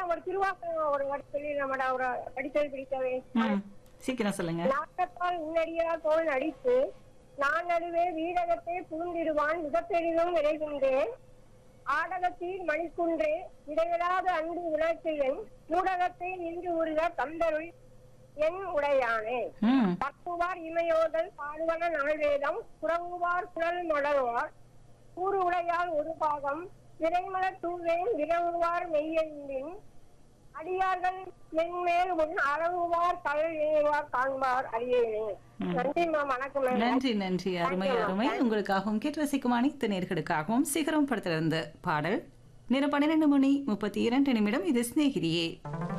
madam ஒரு திருவாசகம் ஒரு வாட்டி சொல்லிடுறேன் மேடம் ஒரு படித்தது பிடித்தவை ம் சீக்கிரம் சொல்லுங்க நாட்டத்தால் உன்னடியா தோல் நடித்து நான் நடுவே வீடகத்தை புகுந்திடுவான் மிகப்பெரிதும் விரைகின்றேன் ஆடகத்தில் மணிக்குன்றே இடைவிடாத அன்பு உணர்ச்சியன் ஊடகத்தை நின்று உள்ள தந்தருள் என் உடையானே ம் பக்குவார் இமையோதல் பாடுவன நாள்வேதம் புறங்குவார் குழல் மலர்வார் கூறு உடையால் ஒரு பாகம் விரைமலர் தூவேன் விரவுவார் மெய்யென்பின் அடியார்கள் மென்மேல் உன் அறவுவார் கடல் ஏறுவார் காண்பார் அறியேனே நன்றிம்மா வணக்கம் மேடம் நன்றி நன்றி அருமை அருமை உங்களுக்காகவும் கேட்டு ரசிக்கும் அனைத்து நேர்களுக்காகவும் சிகரம் படத்திலிருந்து பாடல் நேரம் பன்னிரண்டு மணி முப்பத்தி இரண்டு நிமிடம் இது சிநேகிரியே